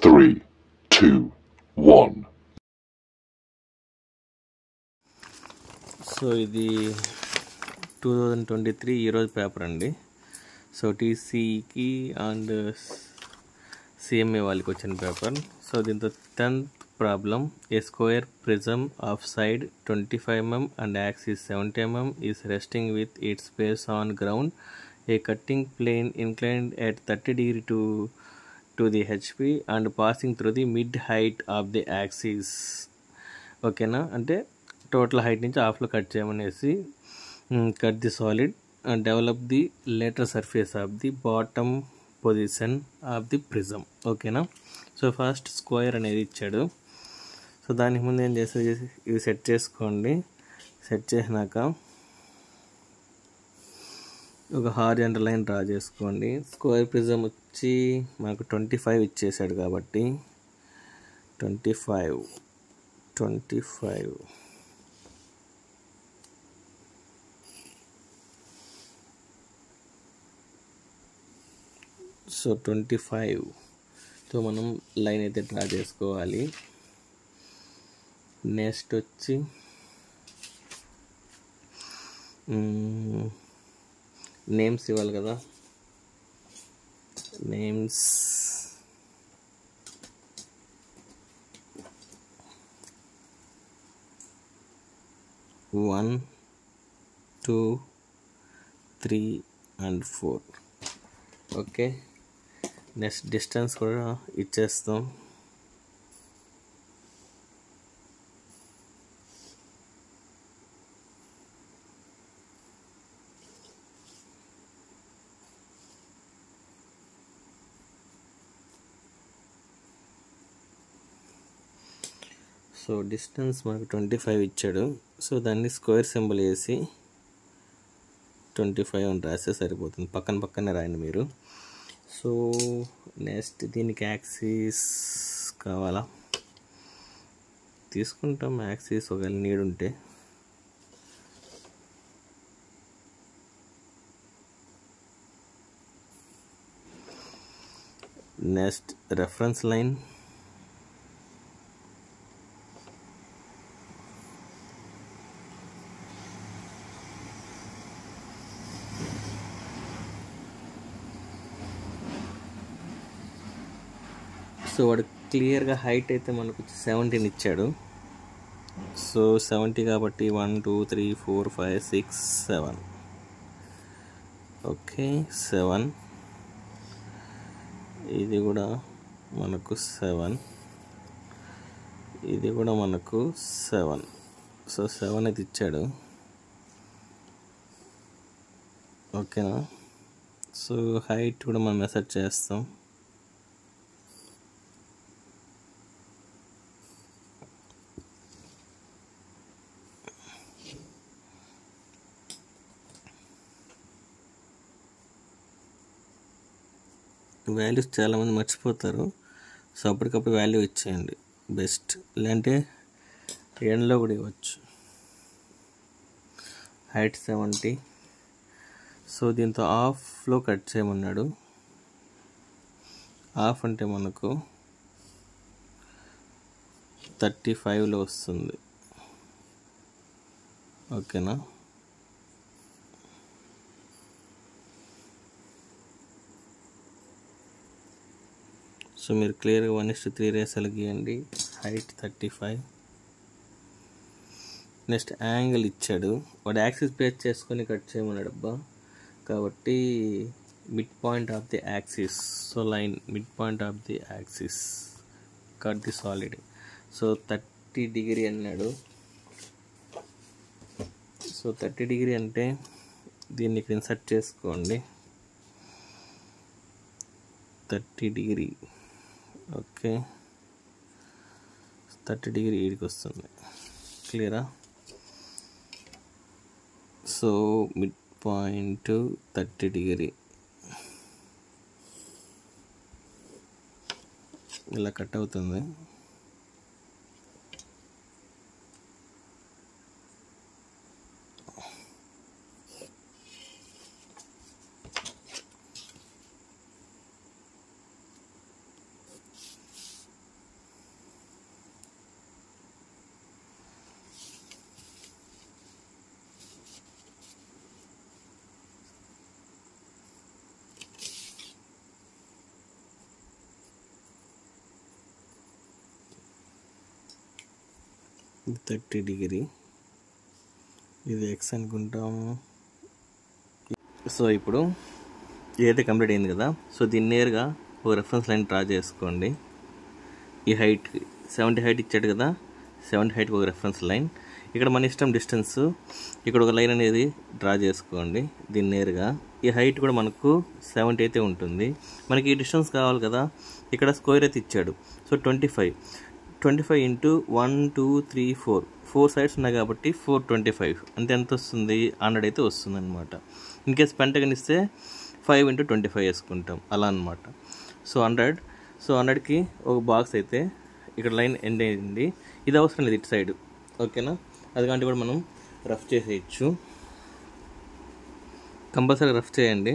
three, two, one. So ఇది two thousand twenty three ఈరోజు paper అండి సో టీసీకి అండ్ సిఎంఏ వాళ్ళకి వచ్చిన పేపర్ సో దీంతో tenth problem a square prism of side twenty five mm and axis seventy mm is resting with its base on ground a cutting plane inclined at thirty degree to to the HP and passing through the mid height of the axis ఓకేనా అంటే total height నుంచి హాఫ్లో cut చేయమనేసి cut the solid and develop the lateral surface of the bottom position of the prism ఓకేనా so first square అనేది ఇచ్చాడు so దానికి ముందు ఏం చేస్తే ఇది సెట్ చేసుకోండి సెట్ చేసినాక ఒక హార్జెంటల్ లైన్ డ్రా చేసుకోండి స్క్వేర్ ప్రిజమ్ వచ్చి మనకు ట్వంటీ ఫైవ్ ఇచ్చేసాడు కాబట్టి twenty five twenty five so twenty ఫైవ్తో మనం లైన్ అయితే డ్రా చేసుకోవాలి నెక్స్ట్ వచ్చి నేమ్స్ ఇవ్వాలి కదా names one two three and four okay next distance కూడా ఇచ్చేస్తాం సో డిస్టెన్స్ మనకు ట్వంటీ ఫైవ్ ఇచ్చాడు సో దాన్ని స్క్వేర్ సింబల్ వేసి ట్వంటీ ఫైవ్ అని రాస్తే సరిపోతుంది పక్కన పక్కనే రాయండి మీరు సో నెక్స్ట్ దీనికి యాక్సిస్ కావాలా తీసుకుంటాం యాక్సిస్ ఒకవేళ నీడ్ ఉంటే నెక్స్ట్ రెఫరెన్స్ లైన్ సో వాడు క్లియర్గా హైట్ అయితే మనకు సెవెంటీన్ ఇచ్చాడు సో సెవెంటీ కాబట్టి one two three four five six seven okay seven ఇది కూడా మనకు సెవెన్ ఇది కూడా మనకు సెవెన్ సో సెవెన్ అయితే ఇచ్చాడు ఓకేనా సో హైట్ కూడా మనం మెసేజ్ చేస్తాం వాల్యూస్ చాలామంది మర్చిపోతారు సో అప్పటికప్పుడు వాల్యూ ఇచ్చేయండి బెస్ట్ లేదంటే ఎండ్లో కూడా ఇవ్వచ్చు హైట్ సెవెంటీ సో దీంతో హాఫ్లో కట్ చేయమన్నాడు హాఫ్ అంటే మనకు థర్టీ ఫైవ్లో వస్తుంది ఓకేనా సో మీరు క్లియర్గా వన్ ఇస్ట్ త్రీ రేసాలు గీయండి height thirty five next angle ఇచ్చాడు వాడు యాక్సిస్ బేస్ చేసుకొని కట్ చేయమన్నాడు అబ్బా కాబట్టి mid point of the axis so line mid point of the axis cut the solid so thirty degree అన్నాడు సో థర్టీ డిగ్రీ అంటే దీన్ని ఇక్కడ ఇన్సర్ట్ చేసుకోండి thirty degree okay thirty degree ఈడికి వస్తుంది క్లియరా so mid point thirty degree ఇలా cut అవుతుంది ఇది థర్టీ డిగ్రీ ఇది ఎక్స్ అనుకుంటాము సో ఇప్పుడు ఇదైతే కంప్లీట్ అయింది కదా సో దీన్ని నేరుగా ఒక రెఫరెన్స్ లైన్ డ్రా చేసుకోండి ఈ హైట్ సెవెంటీ హైట్ ఇచ్చాడు కదా సెవెంటీ హైట్కి ఒక రెఫరెన్స్ లైన్ ఇక్కడ మన ఇష్టం డిస్టెన్స్ ఇక్కడ ఒక లైన్ అనేది డ్రా చేసుకోండి దీన్ని నేరుగా ఈ హైట్ కూడా మనకు సెవెంటీ అయితే ఉంటుంది మనకి ఈ డిస్టెన్స్ కావాలి కదా ఇక్కడ స్క్వేర్ అయితే ఇచ్చాడు so twenty five twenty five into one two three four four sides ఉన్నాయి కాబట్టి ఫోర్ ట్వంటీ ఫైవ్ అంటే ఎంత వస్తుంది హండ్రెడ్ అయితే వస్తుంది అనమాట ఇన్ కేస్ పెంటగన్ ఇస్తే ఫైవ్ ఇంటూ ట్వంటీ ఫైవ్ వేసుకుంటాం అలా అనమాట సో హండ్రెడ్ సో హండ్రెడ్కి ఒక బాక్స్ అయితే ఇక్కడ లైన్ ఎండ్ అయింది ఇది అవసరం లేదు ఇటు సైడ్ ఓకేనా అది కాబట్టి కూడా మనం రఫ్ చేసేయచ్చు కంపల్సరీ రఫ్ చేయండి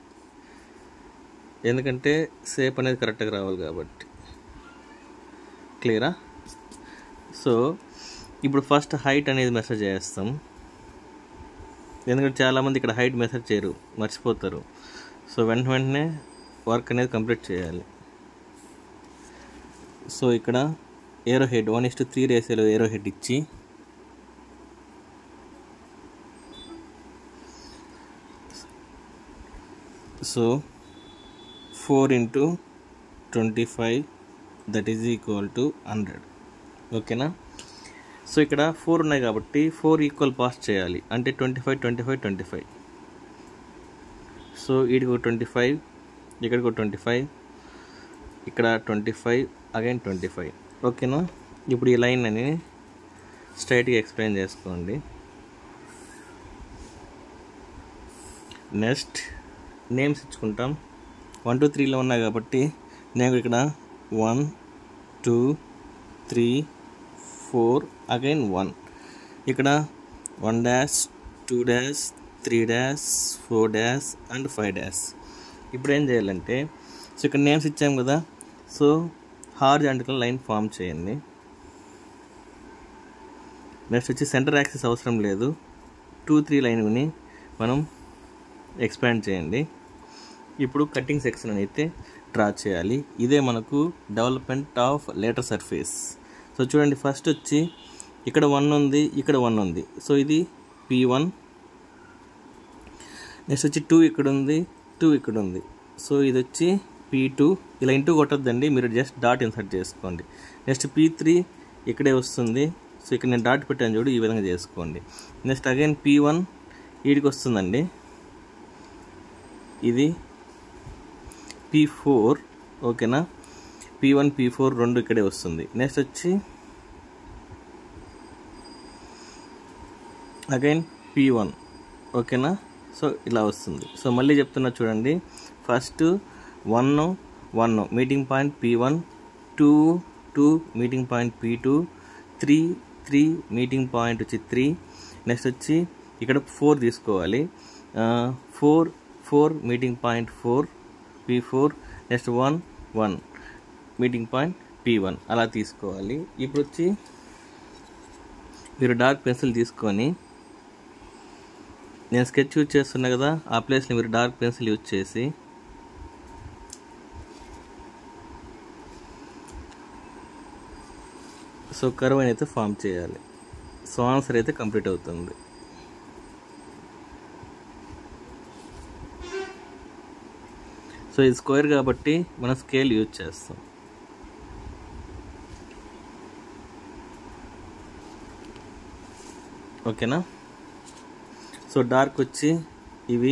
ఎందుకంటే సేప్ అనేది కరెక్ట్గా రావాలి కాబట్టి క్లియరా సో ఇప్పుడు ఫస్ట్ హైట్ అనేది మెసేజ్ చేస్తాం ఎందుకంటే చాలామంది ఇక్కడ హైట్ మెసేజ్ చేయరు మర్చిపోతారు సో వెంట వెంటనే వర్క్ అనేది కంప్లీట్ చేయాలి సో ఇక్కడ arrow head one is to three రేసేలో ఏరో హెడ్ ఇచ్చి so four into twenty five that is equal to hundred ఓకేనా సో ఇక్కడ ఫోర్ ఉన్నాయి కాబట్టి ఫోర్ ఈక్వల్ పాస్ చేయాలి అంటే twenty five twenty five twenty five so వీడికి ఒక ట్వంటీ ఫైవ్ ఇక్కడికి ఒక ట్వంటీ ఫైవ్ ఇక్కడ twenty five again twenty five ఓకేనా ఇప్పుడు ఈ లైన్ అని స్ట్రైట్గా ఎక్స్ప్లెయిన్ చేసుకోండి నెక్స్ట్ నేమ్స్ ఇచ్చుకుంటాం వన్ టూ త్రీలో ఉన్నాయి కాబట్టి నేను ఇక్కడ one two three four again one ఇక్కడ one dash two dash three dash four dash and five dash ఇప్పుడు ఏం చేయాలంటే సో ఇక్కడ నేమ్స్ ఇచ్చాం కదా సో హార్జాంటికల్ లైన్ ఫామ్ చేయండి నెక్స్ట్ వచ్చి సెంటర్ యాక్సిస్ అవసరం లేదు టూ త్రీ లైన్ని మనం ఎక్స్పాండ్ చేయండి ఇప్పుడు కటింగ్ సెక్షన్ అయితే డ్రా చేయాలి ఇదే మనకు development of lateral surface so చూడండి ఫస్ట్ వచ్చి ఇక్కడ వన్ ఉంది ఇక్కడ వన్ ఉంది సో ఇది పీ వన్ నెక్స్ట్ వచ్చి టూ ఇక్కడ ఉంది టూ ఇక్కడ ఉంది సో ఇది వచ్చి పీ టూ ఇలా ఇంటూ కొట్టద్దండి మీరు జస్ట్ డాట్ ఇన్సర్ట్ చేసుకోండి నెక్స్ట్ పీ త్రీ ఇక్కడే వస్తుంది సో ఇక్కడ నేను డాట్ పెట్టాను చూడు ఈ విధంగా చేసుకోండి నెక్స్ట్ అగైన్ పీ వన్ వీడికి వస్తుందండి ఇది పీ ఫోర్ ఓకేనా పీ వన్ పీ ఫోర్ రెండు ఇక్కడే వస్తుంది నెక్స్ట్ వచ్చి అగైన్ పీ వన్ ఓకేనా సో ఇలా వస్తుంది సో మళ్ళీ చెప్తున్నా చూడండి first one one meeting point P one two two meeting point P two three three meeting point వచ్చి త్రీ నెక్స్ట్ వచ్చి ఇక్కడ ఫోర్ తీసుకోవాలి four four meeting point four P four next one one meeting point P one అలా తీసుకోవాలి ఇప్పుడు వచ్చి మీరు dark pencil తీసుకొని నేను స్కెచ్ యూజ్ చేస్తున్నా కదా ఆ ప్లేస్ని మీరు డార్క్ పెన్సిల్ యూజ్ చేసి సో కర్వ్ అయితే ఫామ్ చేయాలి సో ఆన్సర్ అయితే కంప్లీట్ అవుతుంది సో ఇది స్క్వేర్ కాబట్టి మనం స్కేల్ యూజ్ చేస్తాం ఓకేనా సో డార్క్ వచ్చి ఇవి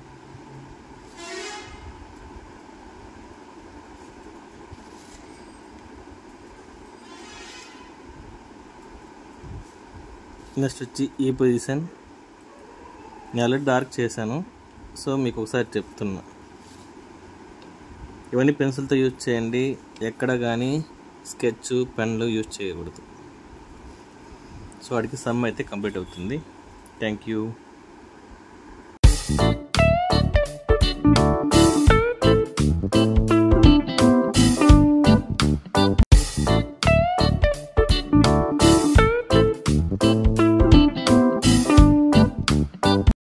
నెక్స్ట్ వచ్చి ఈ పొజిషన్ నేను ఆల్రెడీ డార్క్ చేశాను సో మీకు ఒకసారి చెప్తున్నా ఇవన్నీ పెన్సిల్తో యూజ్ చేయండి ఎక్కడ కానీ స్కెచ్ పెన్లు యూజ్ చేయకూడదు సో వాడికి సమ్ అయితే కంప్లీట్ అవుతుంది థ్యాంక్ యూ